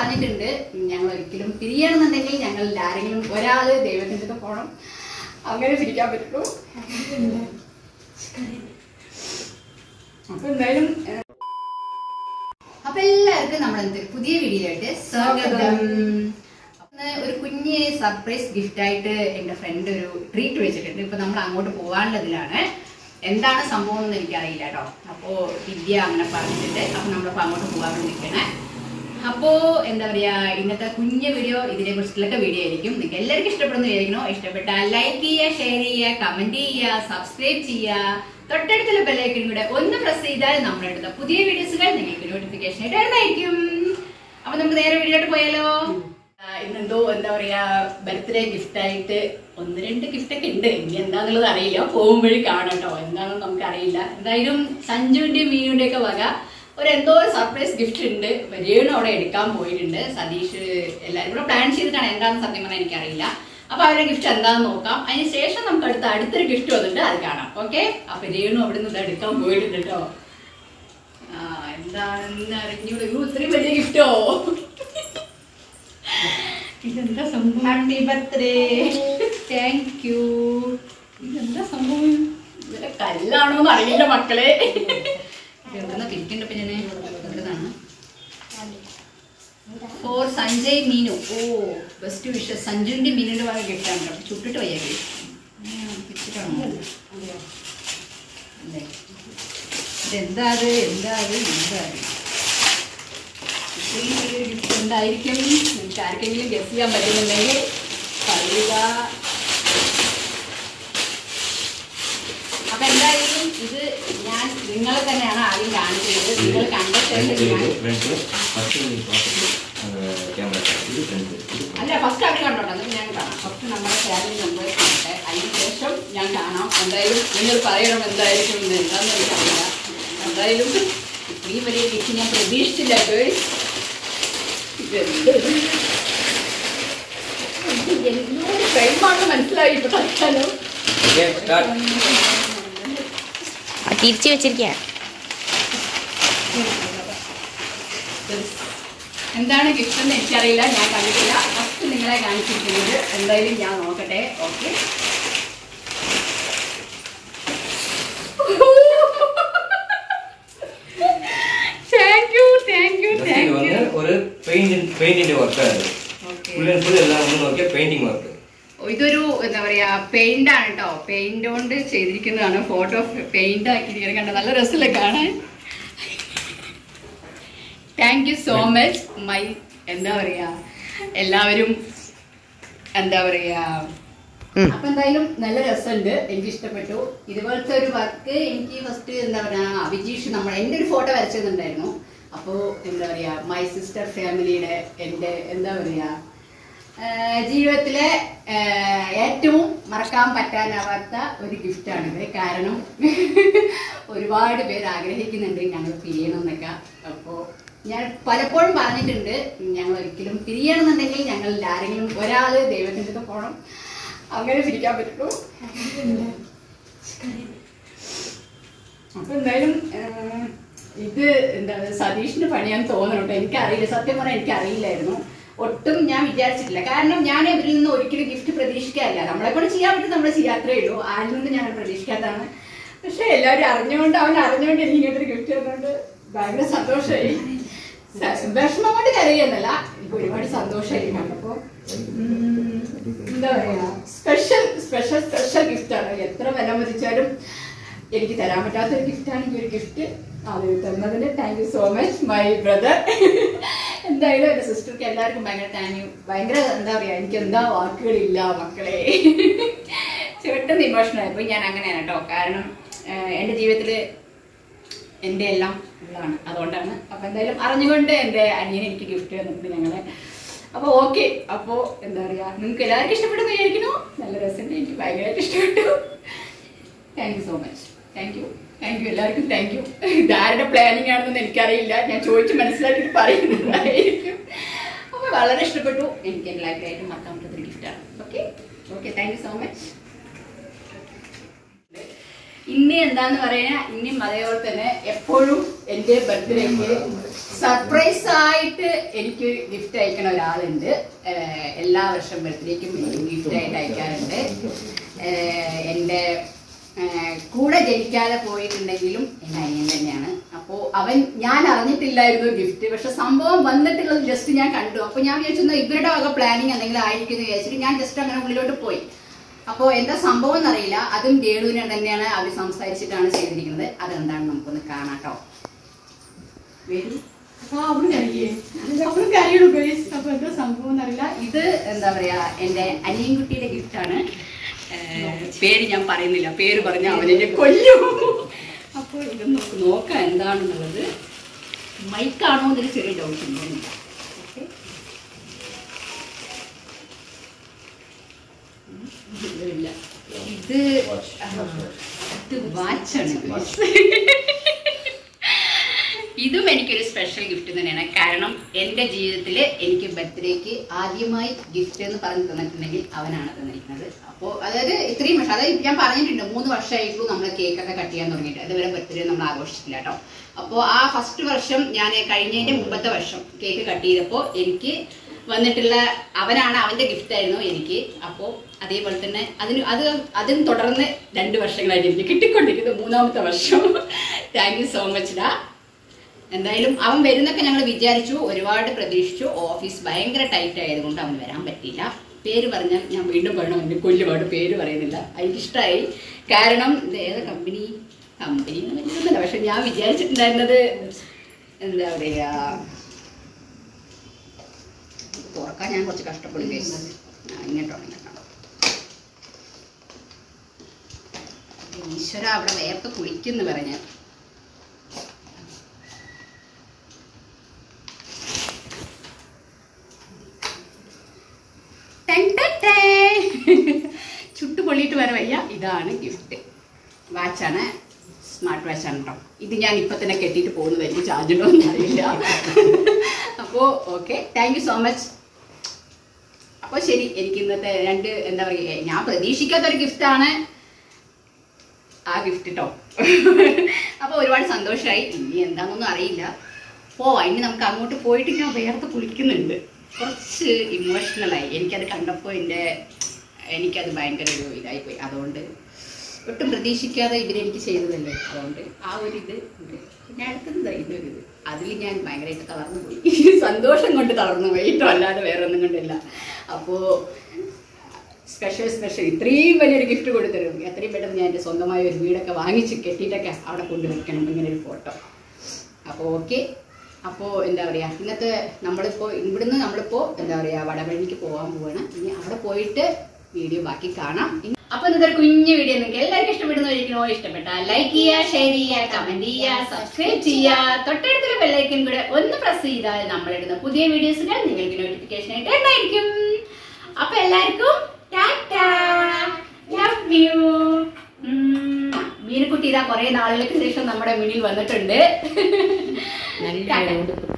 പറഞ്ഞിട്ടുണ്ട് ഞങ്ങൾ ഒരിക്കലും പിരിയണമെന്നുണ്ടെങ്കിൽ ഞങ്ങൾ ആരെങ്കിലും ഒരാള് ദൈവത്തിൻ്റെ അടുത്ത് പോകണം അങ്ങനെ പിരിക്കാൻ പറ്റുള്ളൂ അപ്പൊ എന്തായാലും ഏഹ്, അപ്പൊ എല്ലാവർക്കും നമ്മൾ എന്ത് പുതിയ വീഡിയോയിലായിട്ട് സ്വാഗതം അപ്പൊ ഒരു കുഞ്ഞ് സർപ്രൈസ് ഗിഫ്റ്റ് ആയിട്ട് എന്റെ ഫ്രണ്ട് ഒരു ട്രീറ്റ് വെച്ചിട്ടുണ്ട് ഇപ്പൊ നമ്മൾ അങ്ങോട്ട് പോകാനുള്ളതിലാണ് എന്താണ് സംഭവം എന്ന് എനിക്കറിയില്ല കേട്ടോ അപ്പോ വിദ്യ അങ്ങനെ പറഞ്ഞിട്ടുണ്ട് അപ്പൊ നമ്മളിപ്പോ അങ്ങോട്ട് പോകാൻ വേണ്ടി നിൽക്കണേ അപ്പോ എന്താ പറയാ ഇന്നത്തെ കുഞ്ഞു വീഡിയോ ഇതിനെ കുറിച്ചിട്ടുള്ള വീഡിയോ ആയിരിക്കും നിങ്ങൾക്ക് എല്ലാവർക്കും ഇഷ്ടപ്പെടുന്ന വിചാരിക്കണോ ഇഷ്ടപ്പെട്ടാൽ ലൈക്ക് ചെയ്യുക ഷെയർ ചെയ്യുക കമന്റ് ചെയ്യുക സബ്സ്ക്രൈബ് ചെയ്യുക തൊട്ടടുത്തുള്ള ബെല്ലൈക്കൺ കൂടെ ഒന്ന് പ്രസ് ചെയ്താൽ നമ്മളെടുത്ത പുതിയ വീഡിയോസുകൾ നിങ്ങൾക്ക് നോട്ടിഫിക്കേഷൻ ആയിട്ട് വരുന്നതായിരിക്കും അപ്പൊ നമുക്ക് നേരെ വീഡിയോട്ട് പോയാലോ ആ, ഇന്നെന്തോ എന്താ പറയാ ബർത്ത്ഡേ ഗിഫ്റ്റ് ആയിട്ട് ഒന്ന് രണ്ട് ഗിഫ്റ്റ് ഒക്കെ ഉണ്ട് ഇനി എന്താന്നുള്ളത് അറിയില്ല പോകുമ്പോഴേ കാണട്ടോ എന്താണെന്ന് നമുക്ക് അറിയില്ല എന്തായാലും സഞ്ജുവിന്റെ മീനുവിന്റെ ഒക്കെ വക ഒരു എന്തോ ഒരു സർപ്രൈസ് ഗിഫ്റ്റ് ഉണ്ട് രേണു അവിടെ എടുക്കാൻ പോയിട്ടുണ്ട് സതീഷ് എല്ലാവരും കൂടെ പ്ലാൻ ചെയ്തിട്ടാണ് എന്താണെന്ന് സത്യം പറഞ്ഞാൽ എനിക്കറിയില്ല അപ്പൊ അവരുടെ ഗിഫ്റ്റ് എന്താണെന്ന് നോക്കാം അതിന് ശേഷം നമുക്ക് അടുത്ത അടുത്തൊരു ഗിഫ്റ്റ് വന്നിട്ട് അത് കാണാം ഓക്കെ അപ്പൊ രേണു അവിടെ നിന്ന് ഇത് എടുക്കാൻ പോയിട്ടുണ്ട് കേട്ടോ ആ എന്താണെന്ന് അറിഞ്ഞൂടെ അയ്യോ, ഇത്രയും വലിയ ഗിഫ്റ്റോ ഇതെന്താ സംഭവം ഹാപ്പി ബർത്ത്ഡേ താങ്ക് യു ഇതെന്താ സംഭവം ഇതിലെ കല്ലാണോ എന്ന് അറിയില്ല മക്കളെ എവിടുന്ന പിരിക്കണ്ട പിന്നെ എവിടുന്നാണ് for Sanjay Meenu oh best wishes സഞ്ജുവിന്റെ മീനുവിന്റെ ഭാഗം ഗിഫ്റ്റാണ് കേട്ടോ ചുട്ടിട്ട് വയ്യ പിരിച്ചിട്ടാണോ അല്ലേ ഇതെന്താ അത് എന്താ അത് എന്താ അത് ഇത്രയും വലിയൊരു ഗിഫ്റ്റ് എന്തായിരിക്കും നിങ്ങൾക്ക് ആർക്കെങ്കിലും ഗസ് ചെയ്യാൻ പറ്റുന്നുണ്ടെങ്കിൽ പറയുക അപ്പൊ എന്തായാലും ഇത് ഞാൻ നിങ്ങളെ തന്നെയാണ് ആദ്യം കാണിക്കുന്നത് നിങ്ങൾ കണ്ട ശേഷം ഞാൻ ക്യാമറ ഇത് ഫ്രണ്ട് ഇത് അല്ല ഫസ്റ്റ് അവർ കണ്ടോട്ടെ എന്നിട്ട് ഞാൻ കാണാം ഫസ്റ്റ് നമ്മുടെ ഫാമിലി മെമ്പേഴ്സ് കാണട്ടെ അതിന് ശേഷം ഞാൻ കാണാം എന്തായാലും നിങ്ങൾ പറയണം എന്തായിരിക്കും എന്ന് എന്താണെന്ന് എനിക്കറിയില്ല എന്തായാലും ഇത്രയും വലിയ ഗിഫ്റ്റ് ഞാൻ പ്രതീക്ഷിച്ചില്ല ഗേൾസ് എന്നോട് ടൈമാണെന്ന് മനസ്സിലായി ഇപ്പൊ തൽക്കാലം ഓക്കെ സ്റ്റാർട്ട് തിരിച്ചു വെച്ചിരിക്കുക എന്താണ് ഗിഫ്റ്റ് എന്ന് എനിക്കറിയില്ല ഞാൻ കണ്ടിട്ടില്ല ഫസ്റ്റ് നിങ്ങളെ കാണിച്ചിരിക്കുന്നത് എന്തായാലും ഞാൻ നോക്കട്ടെ okay thank you thank you ഇത് താങ്ക് வந்து യു ഒരു പെയിന്റ് പെയിന്റിന്റെ വർക്കാണ് ഫുൾ ആൻഡ് ഫുൾ എല്ലാം ഒന്ന് നോക്കിയാൽ പെയിന്റിംഗ് വർക്ക് ഇതൊരു എന്താ പറയാ പെയിന്റ് ആണ് കേട്ടോ പെയിന്റ് കൊണ്ട് ചെയ്തിരിക്കുന്നതാണ് ഫോട്ടോ പെയിന്റ് ആക്കിയിരിക്കുന്നത് കണ്ട നല്ല രസമല്ലേ കാണാൻ thank you so much my എന്താ പറയാ എല്ലാവരും എന്താ പറയാ അപ്പൊ എന്തായാലും നല്ല രസമുണ്ട് എനിക്ക് ഇഷ്ടപ്പെട്ടു ഇതുപോലത്തെ ഒരു വർക്ക് എനിക്ക് ഫസ്റ്റ് എന്താ പറയാ അഭിജീഷ് നമ്മൾ എൻ്റെ ഒരു ഫോട്ടോ വരച്ചതുണ്ടായിരുന്നു അപ്പോൾ എന്താ പറയാ മൈ സിസ്റ്റർ ഫാമിലിയുടെ എൻ്റെ എന്താ പറയാ ആഹ് ജീവിതത്തിലെ ആഹ് ഏറ്റവും മറക്കാൻ പറ്റാനാവാത്ത ഒരു ഗിഫ്റ്റാണിത് കാരണം ഒരുപാട് പേര് ആഗ്രഹിക്കുന്നുണ്ട് ഞങ്ങൾ പിരിയണം എന്നൊക്കെ അപ്പോൾ ഞാൻ പലപ്പോഴും പറഞ്ഞിട്ടുണ്ട് ഞങ്ങൾ ഒരിക്കലും പിരിയണമെന്നുണ്ടെങ്കിൽ ഞങ്ങൾ ആരെങ്കിലും ഒരാൾ ദൈവത്തിൻ്റെ അടുത്ത് പോകണം അങ്ങനെ പിരിക്കാൻ പറ്റുള്ളൂ അപ്പൊ എന്തായാലും ആഹ്, ഇത് എന്താ സതീഷിന്റെ പണിയാന്ന് തോന്നണം കേട്ടോ എനിക്കറിയില്ല സത്യം പറഞ്ഞാൽ എനിക്കറിയില്ലായിരുന്നു ഒട്ടും ഞാൻ വിചാരിച്ചിട്ടില്ല കാരണം ഞാൻ ഇവരിൽ നിന്ന് ഒരിക്കലും ഗിഫ്റ്റ് പ്രതീക്ഷിക്കാറില്ല നമ്മളെ കൊണ്ട് ചെയ്യാൻ പറ്റും നമ്മൾ ചെയ്യാത്രേ ഉള്ളൂ ആരിൽ നിന്ന് ഞാൻ പ്രതീക്ഷിക്കാത്തതാണ് പക്ഷെ എല്ലാവരും അറിഞ്ഞുകൊണ്ട് അവൻ അറിഞ്ഞുകൊണ്ട് എനിക്ക് ഇങ്ങനത്തെ ഒരു ഗിഫ്റ്റ് തന്നുകൊണ്ട് ഭയങ്കര സന്തോഷമായി സ- വിഷമം കൊണ്ട് കരയുന്നല്ല എനിക്ക് ഒരുപാട് സന്തോഷമായി കണ്ടപ്പോ ഉം, എന്താ പറയാ സ്പെഷ്യൽ സ്പെഷ്യൽ സ്പെഷ്യൽ ഗിഫ്റ്റ് ആണ് എത്ര വില മതിച്ചാലും എനിക്ക് തരാൻ പറ്റാത്ത ഒരു ഗിഫ്റ്റാണ് ഈ ഒരു ഗിഫ്റ്റ് അത് തന്നതിന് thank you so much my brother എന്തായാലും എൻ്റെ സിസ്റ്റർക്ക് എല്ലാവർക്കും ഭയങ്കര താങ്ക് യു ഭയങ്കര എന്താ പറയാ എനിക്ക് എന്താ വാക്കുകളില്ല മക്കളെ പെട്ടെന്ന് ഇമോഷണൽ ആയപ്പോൾ ഞാൻ അങ്ങനെയാണ് കേട്ടോ കാരണം ആഹ്, എൻ്റെ ജീവിതത്തിൽ എൻ്റെ എല്ലാം ഉള്ളതാണ് അതുകൊണ്ടാണ് അപ്പൊ എന്തായാലും അറിഞ്ഞുകൊണ്ട് എൻ്റെ അനിയൻ എനിക്ക് ഗിഫ്റ്റ് തന്നിട്ടുണ്ട് ഞങ്ങളെ അപ്പൊ ഓക്കെ അപ്പോ എന്താ പറയാ നിങ്ങൾക്ക് എല്ലാവർക്കും ഇഷ്ടപ്പെടുന്നു വിചാരിക്കുന്നു നല്ല രസമുണ്ട് എനിക്ക് ഭയങ്കരമായിട്ട് ഇഷ്ടപ്പെട്ടു thank you so much thank you thank you എല്ലാവർക്കും താങ്ക് യു ഇതാരുടെ പ്ലാനിങ് ആണെന്നൊന്നും എനിക്കറിയില്ല ഞാൻ ചോദിച്ച് മനസ്സിലാക്കിയിട്ട് പറയുന്നതായിരിക്കും അപ്പൊ വളരെ ഇഷ്ടപ്പെട്ടു എനിക്ക് എൻ്റെ ലൈഫിലായിട്ട് മറക്കാൻ പറ്റുന്നൊരു ഗിഫ്റ്റാണ് okay okay thank you so much ഇനി എന്താന്ന് പറയാ ഇനിയും അതേപോലെ തന്നെ എപ്പോഴും എന്റെ ബർത്ത്ഡേക്ക് സർപ്രൈസ് ആയിട്ട് എനിക്ക് ഗിഫ്റ്റ് അയക്കണ ഒരാളുണ്ട് ഏഹ് എല്ലാ വർഷം ബർത്ത്ഡേക്കും ഗിഫ്റ്റ് ആയിട്ട് അയക്കാറുണ്ട് ഏഹ് എന്റെ ഏഹ് കൂടെ ജനിക്കാതെ പോയിട്ടുണ്ടെങ്കിലും എന്റെ അനിയൻ തന്നെയാണ് അപ്പോ അവൻ ഞാൻ അറിഞ്ഞിട്ടില്ലായിരുന്നു ഗിഫ്റ്റ് പക്ഷെ സംഭവം വന്നിട്ടുള്ളത് ജസ്റ്റ് ഞാൻ കണ്ടു അപ്പൊ ഞാൻ വിചാരിച്ചു ഇവരുടെ വക പ്ലാനിങ് എന്തെങ്കിലും ആയിരിക്കും എന്ന് വിചാരിച്ചിട്ട് ഞാൻ ജസ്റ്റ് അങ്ങനെ ഉള്ളിലോട്ട് പോയി അപ്പോ എന്താ സംഭവം എന്നറിയില്ല അതും രേണുവിനെ തന്നെയാണ് അവർ സംസാരിച്ചിട്ടാണ് ചെയ്തിരിക്കുന്നത് അതെന്താണ് നമുക്കൊന്ന് കാണാട്ടോ വരൂ. ആ, അവള് കരയേ? അവള് കരയുള്ളൂ guys. അപ്പൊ എന്താ സംഭവം എന്നറിയില്ല ഇത് എന്താ പറയാ എന്റെ അനിയൻകുട്ടിയുടെ ഗിഫ്റ്റാണ് പേര് ഞാൻ പറയുന്നില്ല പേര് പറഞ്ഞ അവനെ കൊല്ലും അപ്പോൾ ഇത് നമുക്ക് നോക്കാം എന്താണെന്നുള്ളത് മൈക്കാണോ എന്നൊരു ചെറിയ ഡൗട്ട് ഉണ്ട് ഓക്കെ ഇല്ല ഇത് ആ, ഇത് വാച്ചാണ് ഇതും എനിക്കൊരു സ്പെഷ്യൽ ഗിഫ്റ്റ് തന്നെയാണ് കാരണം എൻ്റെ ജീവിതത്തിൽ എനിക്ക് ബർത്ത്ഡേക്ക് ആദ്യമായി ഗിഫ്റ്റ് എന്ന് പറഞ്ഞു തന്നിട്ടുണ്ടെങ്കിൽ അവനാണ് തന്നിരിക്കുന്നത് അപ്പോൾ അതായത് ഇത്രയും വർഷം അതായത് ഞാൻ പറഞ്ഞിട്ടുണ്ട് മൂന്ന് വർഷമായിട്ടുള്ളൂ നമ്മൾ കേക്കൊക്കെ കട്ട് ചെയ്യാൻ തുടങ്ങിയിട്ട് അതുവരെ ബർത്ത്ഡേ നമ്മൾ ആഘോഷിച്ചില്ല കേട്ടോ അപ്പോൾ ആ ഫസ്റ്റ് വർഷം ഞാൻ കഴിഞ്ഞതിൻ്റെ മുമ്പത്തെ വർഷം കേക്ക് കട്ട് ചെയ്തപ്പോൾ എനിക്ക് വന്നിട്ടുള്ള അവനാണ് അവന്റെ ഗിഫ്റ്റ് ആയിരുന്നു എനിക്ക് അപ്പോൾ അതേപോലെ തന്നെ അതിന് അത് അതിന് തുടർന്ന് രണ്ട് വർഷങ്ങളായിട്ട് എനിക്ക് കിട്ടിക്കൊണ്ടിരിക്കുന്നത് മൂന്നാമത്തെ വർഷം താങ്ക് യു സോ മച്ച് ഡാ എന്തായാലും അവൻ വരുന്നൊക്കെ ഞങ്ങൾ വിചാരിച്ചു ഒരുപാട് പ്രതീക്ഷിച്ചു ഓഫീസ് ഭയങ്കര ടൈറ്റ് ആയതുകൊണ്ട് അവൻ വരാൻ പറ്റിയില്ല പേര് പറഞ്ഞാൽ ഞാൻ വീണ്ടും പറയണം എൻ്റെ കൊല്ലുപാട് പേര് പറയുന്നില്ല എനിക്കിഷ്ടമായി കാരണം ഇത് ഏതാ കമ്പനി കമ്പനി വലിയൊന്നുമില്ല പക്ഷെ ഞാൻ വിചാരിച്ചിട്ടുണ്ടായിരുന്നത് എന്താ പറയുക തുറക്കാൻ ഞാൻ കുറച്ച് കഷ്ടപ്പെടും guys. ആ, ഇങ്ങോട്ടാണ് ഇങ്ങോട്ടാണ് ഈശ്വര അവിടെ വേർത്ത് കുളിക്കുന്നു പറഞ്ഞ ചുട്ടു പൊള്ളിയിട്ട് വരെ വയ്യ ഇതാണ് ഗിഫ്റ്റ് വാച്ചാണ് സ്മാർട്ട് വാച്ചാണ് കേട്ടോ ഇത് ഞാൻ ഇപ്പൊ തന്നെ കെട്ടിയിട്ട് പോകുന്നത് വലിയ ചാർജ് ഉണ്ടോ എന്ന് അറിയില്ല അപ്പോൾ okay thank you so much അപ്പോൾ ശരി എനിക്ക് ഇന്നത്തെ രണ്ട് എന്താ പറയുക ഞാൻ പ്രതീക്ഷിക്കാത്ത ഒരു ഗിഫ്റ്റാണ് ആ ഗിഫ്റ്റ് കേട്ടോ അപ്പോൾ ഒരുപാട് സന്തോഷമായി ഇനി എന്താണെന്നൊന്നും അറിയില്ല പോവാം ഇനി നമുക്ക് അങ്ങോട്ട് പോയിട്ട് ഞാൻ വേർത്ത് കുളിക്കുന്നുണ്ട് കുറച്ച് ഇമോഷണലായി എനിക്കത് കണ്ടപ്പോൾ എൻ്റെ എനിക്കത് ഭയങ്കര ഒരു ഇതായിപ്പോയി അതുകൊണ്ട് ഒട്ടും പ്രതീക്ഷിക്കാതെ ഇവരെനിക്ക് ചെയ്തതല്ലേ അതുകൊണ്ട് ആ ഒരു ഇത് ഉണ്ട് പിന്നെ അടുത്തത് ഇതൊരു ഇത് അതിൽ ഞാൻ ഭയങ്കരമായിട്ട് തളർന്നു പോയി സന്തോഷം കൊണ്ട് തളർന്നു പോയി കേട്ടോ അല്ലാതെ വേറെ ഒന്നും കൊണ്ടില്ല അപ്പോൾ സ്പെഷ്യൽ സ്പെഷ്യൽ ഇത്രയും വലിയൊരു ഗിഫ്റ്റ് കൊടുത്തരും എത്രയും പെട്ടെന്ന് ഞാൻ എൻ്റെ സ്വന്തമായ ഒരു വീടൊക്കെ വാങ്ങിച്ച് കെട്ടിയിട്ടൊക്കെ അവിടെ കൊണ്ടുവയ്ക്കണം ഇങ്ങനെ ഒരു ഫോട്ടോ അപ്പോൾ ഓക്കെ അപ്പോൾ എന്താ പറയുക ഇന്നത്തെ നമ്മളിപ്പോൾ ഇവിടുന്ന് നമ്മളിപ്പോൾ എന്താ പറയുക വടവഴിക്ക് പോകാൻ പോവാണ് ഇനി അവിടെ പോയിട്ട് വീഡിയോ ബാക്കി കാണാം അപ്പൊ ഇന്നത്തെ ഒരു കുഞ്ഞു വീഡിയോ നിങ്ങൾക്ക് എല്ലാവർക്കും ഇഷ്ടപ്പെടുന്നതായിരിക്കണോ ഇഷ്ടപ്പെട്ട ലൈക്ക് ചെയ്യുക ഷെയർ ചെയ്യുക കമന്റ് ചെയ്യുക സബ്സ്ക്രൈബ് ചെയ്യുക തൊട്ടടുത്തുള്ള ബെല്ലൈക്കൻ കൂടെ ഒന്ന് പ്രസ് ചെയ്താൽ നമ്മളിടുന്ന പുതിയ വീഡിയോസുകൾ നിങ്ങൾക്ക് നോട്ടിഫിക്കേഷൻ ആയിട്ട് ഉണ്ടായിരിക്കും അപ്പൊ എല്ലാവർക്കും ലവ് യു മീനുക്കുട്ടി ഇതാ കുറെ നാളുകൾക്ക് ശേഷം നമ്മുടെ മുന്നിൽ വന്നിട്ടുണ്ട് നല്ല